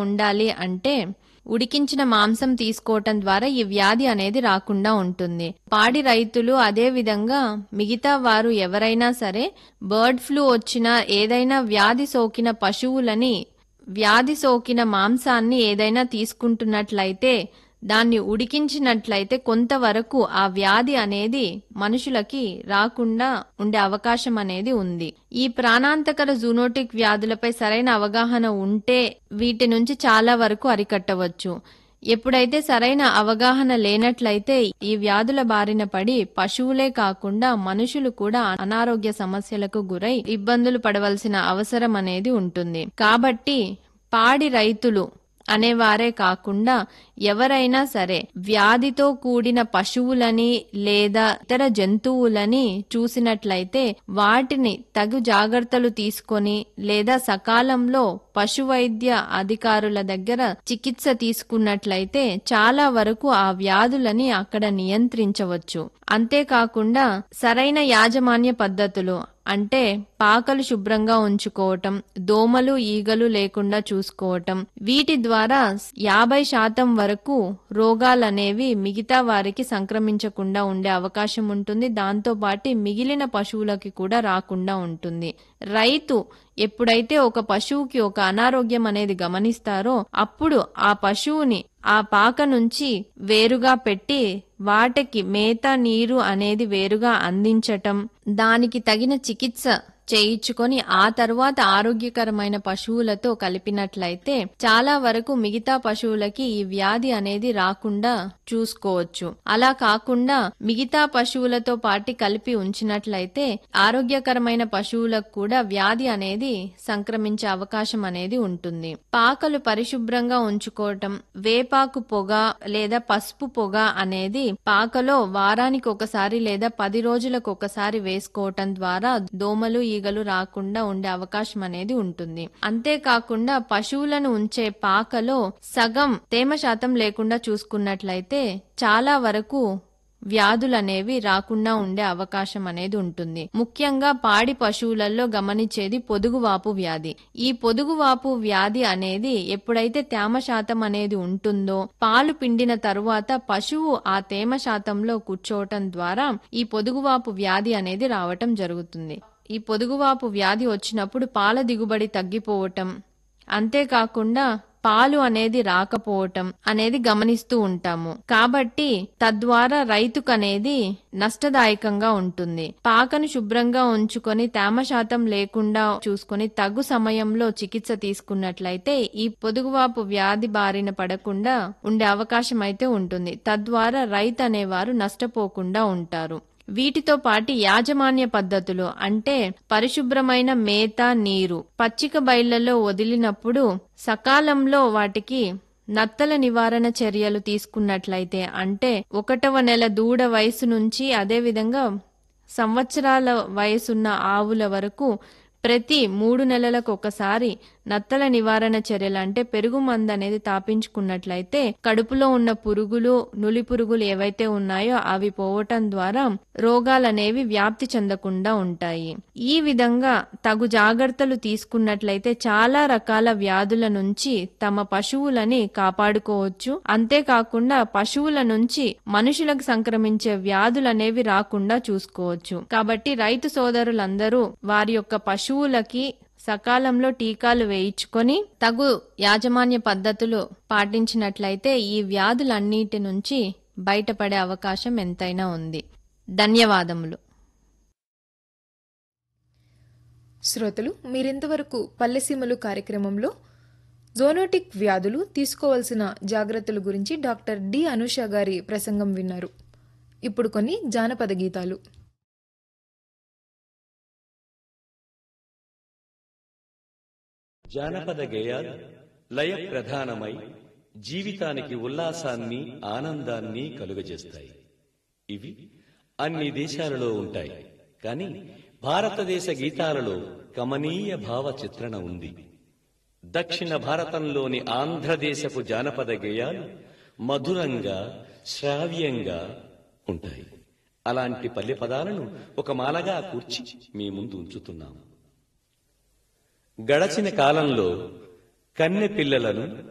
ఉండాలి అంటే ఉడికించిన మాంసం తీసుకోవటం ద్వారా ఈ వ్యాధి అనేది రాకుండా ఉంటుంది పాడి రైతులు అదే విధంగా మిగతా వారు ఎవరైనా సరే బర్డ్ ఫ్లూ వచ్చిన ఏదైనా వ్యాధి సోకిన పశువులని వ్యాధి సోకిన మాంసాన్ని ఏదైనా తీసుకుంటున్నట్లయితే దాన్ని ఉడికించినట్లయితే కొంతవరకు ఆ వ్యాధి అనేది మనుషులకి రాకుండా ఉండే అవకాశం అనేది ఉంది ఈ ప్రాణాంతకర జూనోటిక్ వ్యాధులపై సరైన అవగాహన ఉంటే వీటి నుంచి చాలా వరకు అరికట్టవచ్చు ఎప్పుడైతే సరైన అవగాహన లేనట్లయితే ఈ వ్యాధుల బారిన పడి పశువులే కాకుండా మనుషులు కూడా అనారోగ్య సమస్యలకు గురై ఇబ్బందులు పడవలసిన అవసరం అనేది ఉంటుంది కాబట్టి పాడి రైతులు అనేవారే కాకుండా ఎవరైనా సరే వ్యాధితో కూడిన పశువులని లేదా ఇతర జంతువులని చూసినట్లయితే వాటిని తగు జాగ్రత్తలు తీసుకొని లేదా సకాలంలో పశు వైద్య అధికారుల దగ్గర చికిత్స తీసుకున్నట్లయితే చాలా వరకు ఆ వ్యాధులని అక్కడ నియంత్రించవచ్చు అంతేకాకుండా సరైన యాజమాన్య పద్ధతులు అంటే పాకలు శుభ్రంగా ఉంచుకోవటం దోమలు ఈగలు లేకుండా చూసుకోవటం వీటి ద్వారా యాభై శాతం వరకు రోగాలనేవి మిగతా వారికి సంక్రమించకుండా ఉండే అవకాశం ఉంటుంది దాంతో పాటు మిగిలిన పశువులకి కూడా రాకుండా ఉంటుంది రైతు ఎప్పుడైతే ఒక పశువుకి ఒక అనారోగ్యం అనేది గమనిస్తారో అప్పుడు ఆ పశువుని ఆ పాక నుంచి వేరుగా పెట్టి వాటికి మేత నీరు అనేది వేరుగా అందించటం దానికి తగిన చికిత్స చేయించుకొని ఆ తరువాత ఆరోగ్యకరమైన పశువులతో కలిపినట్లయితే చాలా వరకు మిగతా పశువులకి ఈ వ్యాధి అనేది రాకుండా చూసుకోవచ్చు అలా కాకుండా మిగతా పశువులతో పాటి కలిపి ఉంచినట్లయితే ఆరోగ్యకరమైన పశువులకు కూడా వ్యాధి అనేది సంక్రమించే అవకాశం అనేది ఉంటుంది పాకలు పరిశుభ్రంగా ఉంచుకోవటం వేపాకు పొగ లేదా పసుపు పొగ అనేది పాకలో వారానికి ఒకసారి లేదా పది రోజులకు ఒకసారి వేసుకోవటం ద్వారా దోమలు ఈగలు రాకుండా ఉండే అవకాశం అనేది ఉంటుంది అంతేకాకుండా పశువులను ఉంచే పాకలో సగం తేమ శాతం లేకుండా చూసుకున్నట్లయితే చాలా వరకు వ్యాధులనేవి రాకుండా ఉండే అవకాశం అనేది ఉంటుంది ముఖ్యంగా పాడి పశువులలో గమనించేది పొదుగువాపు వ్యాధి ఈ పొదుగువాపు వ్యాధి అనేది ఎప్పుడైతే తేమ శాతం అనేది ఉంటుందో పాలు పిండిన తరువాత పశువు ఆ తేమ శాతంలో కూర్చోవటం ద్వారా ఈ పొదుగువాపు వ్యాధి అనేది రావటం జరుగుతుంది ఈ పొదుగువాపు వ్యాధి వచ్చినప్పుడు పాల దిగుబడి తగ్గిపోవటం అంతేకాకుండా పాలు అనేది రాకపోవటం అనేది గమనిస్తూ ఉంటాము కాబట్టి తద్వారా రైతుకు అనేది నష్టదాయకంగా ఉంటుంది పాకను శుభ్రంగా ఉంచుకొని తేమ శాతం లేకుండా చూసుకొని తగు సమయంలో చికిత్స తీసుకున్నట్లయితే ఈ పొదుగువాపు వ్యాధి బారిన పడకుండా ఉండే అవకాశం అయితే ఉంటుంది తద్వారా రైతు అనేవారు నష్టపోకుండా ఉంటారు వీటితో పాటు యాజమాన్య పద్ధతులు అంటే పరిశుభ్రమైన మేత నీరు పచ్చిక బయళ్లలో వదిలినప్పుడు సకాలంలో వాటికి నత్తల నివారణ చర్యలు తీసుకున్నట్లయితే అంటే ఒకటవ నెల దూడ వయసు నుంచి అదేవిధంగా సంవత్సరాల వయసున్న ఆవుల వరకు ప్రతి మూడు నెలలకు ఒకసారి నత్తల నివారణ చర్యలు అంటే పెరుగు మందు అనేది తాపించుకున్నట్లయితే కడుపులో ఉన్న పురుగులు నులి పురుగులు ఏవైతే ఉన్నాయో అవి పోవటం ద్వారా రోగాలనేవి వ్యాప్తి చెందకుండా ఉంటాయి ఈ విధంగా తగు జాగ్రత్తలు తీసుకున్నట్లయితే చాలా రకాల వ్యాధుల నుంచి తమ పశువులని కాపాడుకోవచ్చు అంతేకాకుండా పశువుల నుంచి మనుషులకు సంక్రమించే వ్యాధులనేవి రాకుండా చూసుకోవచ్చు కాబట్టి రైతు సోదరులందరూ వారి యొక్క పశువులకి సకాలంలో టీకాలు వేయించుకొని తగు యాజమాన్య పద్ధతులు పాటించినట్లయితే ఈ వ్యాధులన్నిటి నుంచి బయటపడే అవకాశం ఎంతైనా ఉంది ధన్యవాదములు శ్రోతలు మీరింతవరకు పల్లెసీమలు కార్యక్రమంలో జోనోటిక్ వ్యాధులు తీసుకోవాల్సిన జాగ్రత్తల గురించి డాక్టర్ డి అనుష గారి ప్రసంగం విన్నారు ఇప్పుడు కొన్ని జానపద గీతాలు జానపద గేయాలు లయ ప్రధానమై జీవితానికి ఉల్లాసాన్ని ఆనందాన్ని కలుగజేస్తాయి ఇవి అన్ని దేశాలలో ఉంటాయి కానీ భారతదేశ గీతాలలో కమనీయ భావ చిత్రణ ఉంది దక్షిణ భారతంలోని ఆంధ్రదేశపు జానపద గేయాలు మధురంగా శ్రావ్యంగా ఉంటాయి అలాంటి పల్లె పదాలను ఒక మాలగా కూర్చి మీ ముందు ఉంచుతున్నాము గడచిన కాలంలో కన్నె పిల్లలను